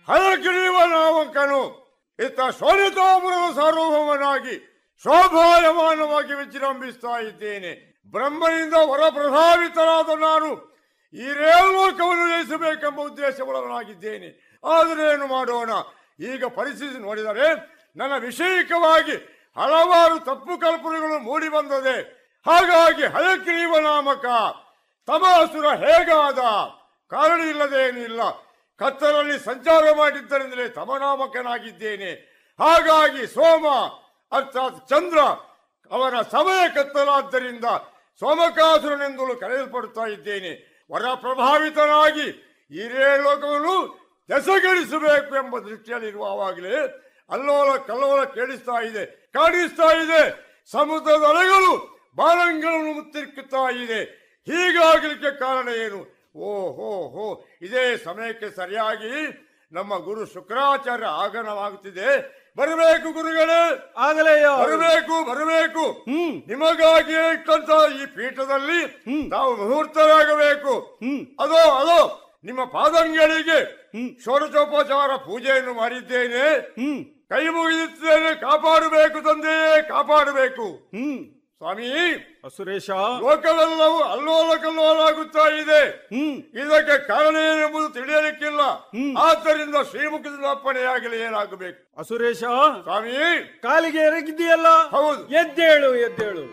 ಹರಕಿಳಿಯುವ ನಾಮಕನು ಇತ್ತ ಶೋಣಿತಾಪುರದ ಸಾರ್ವಭೌಮನಾಗಿ ಶೋಭಾಯಮಾನವಾಗಿ ವಿಜೃಂಭಿಸ್ತಾ ಇದ್ದೇನೆ ಬ್ರಹ್ಮನಿಂದ ವರಪ್ರಭಾವಿತರಾದ ನಾನು ಈ ರೇಲ್ಲೋಕವನ್ನು ಜಯಿಸಬೇಕೆಂಬ ಉದ್ದೇಶವುಳ್ಳವನಾಗಿದ್ದೇನೆ ಆದರೆ ಏನು ಮಾಡೋಣ ಈಗ ಪರಿಸ್ಥಿತಿ ನೋಡಿದರೆ ನನ್ನ ವಿಷಯಿಕವಾಗಿ ಹಲವಾರು ತಪ್ಪು ಕಲ್ಪನೆಗಳು ಮೂಡಿ ಬಂದದೆ ಹಾಗಾಗಿ ಹಯಗ್ರೀವ ನಾಮಕ ತಮಾಸುರ ಹೇಗಾದ ಕಾರಣ ಇಲ್ಲದೇನೂ ಇಲ್ಲ ಕತ್ತಲಲ್ಲಿ ಸಂಚಾರ ಮಾಡಿದ್ದರಿಂದಲೇ ತಮನಾಮಕನಾಗಿದ್ದೇನೆ ಹಾಗಾಗಿ ಸೋಮ ಅರ್ಥಾತ್ ಚಂದ್ರ ಅವರ ಸಮಯ ಕತ್ತಲಾದ್ದರಿಂದ ಸೋಮಕಾಸುರನೆಂದಲೂ ಕರೆಯಲ್ಪಡುತ್ತಾ ಇದ್ದೇನೆ ವರ ಪ್ರಭಾವಿತನಾಗಿ ಹಿರಿಯ ಲೋಕವನ್ನು ದೆಸಗಡಿಸಬೇಕು ಎಂಬ ದೃಷ್ಟಿಯಲ್ಲಿರುವಾಗಲೇ ಅಲ್ಲೋಲ ಕಲ್ಲೋಲ ಕೇಳಿಸ್ತಾ ಇದೆ ಕಾಣಿಸ್ತಾ ಇದೆ ಸಮುದ್ರದ ಅಲೆಗಳು ಬಾರಂಗಳನ್ನು ಮುತ್ತಿಕ್ಕುತ್ತಾ ಇದೆ ಹೀಗಾಗಲಿಕ್ಕೆ ಕಾರಣ ಏನು ಓ ಹೋ ಹೋ ಇದೇ ಸಮಯಕ್ಕೆ ಸರಿಯಾಗಿ ನಮ್ಮ ಗುರು ಶುಕ್ರಾಚಾರ್ಯ ಆಗಮನವಾಗುತ್ತಿದೆ ಬರಬೇಕು ಗುರುಗಳೇ ಆಗಲೆಯ ಬರಬೇಕು ಬರಬೇಕು ಹ್ಮ್ ನಿಮಗಾಗಿ ಇಟ್ಟಂತ ಈ ಪೀಠದಲ್ಲಿ ನಾವು ಮುಹೂರ್ತರಾಗಬೇಕು ಅದೋ ಅದೋ ನಿಮ್ಮ ಪಾದಂಗಳಿಗೆ ಷೋಡಶೋಪಚಾರ ಪೂಜೆಯನ್ನು ಮಾಡಿದ್ದೇನೆ ಹ್ಮ್ ಕೈ ಮುಗಿದಿದ್ದೇನೆ ಕಾಪಾಡಬೇಕು ತಂದೆಯೇ ಕಾಪಾಡಬೇಕು ಹ್ಮ್ ಸ್ವಾಮಿ ಅಸುರೇಶ ಲೋಕವೆಲ್ಲವೂ ಅಲ್ಲೋಲ ಕಲ್ಲೋಲಾಗುತ್ತಾ ಇದೆ ಹ್ಮ್ ಇದಕ್ಕೆ ಕಾರಣ ಏನೆಂಬುದು ತಿಳಿಯಲಿಕ್ಕಿಲ್ಲ ಆದ್ದರಿಂದ ಶ್ರೀಮುಖದ ಅಪ್ಪಣೆಯಾಗಲಿ ಏನಾಗಬೇಕು ಅಸುರೇಶ ಸ್ವಾಮಿ ಕಾಲಿಗೆ ಎರಗಿದೆಯಲ್ಲ ಹೌದು ಎದ್ದೇಳು ಎದ್ದೇಳು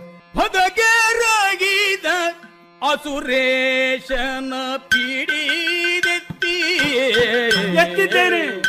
ಹೊದಗೆರಗಿದ ಅಸುರೇಶನ ಪಿಡಿದೆತ್ತಿ ಎತ್ತಿದ್ದೇನೆ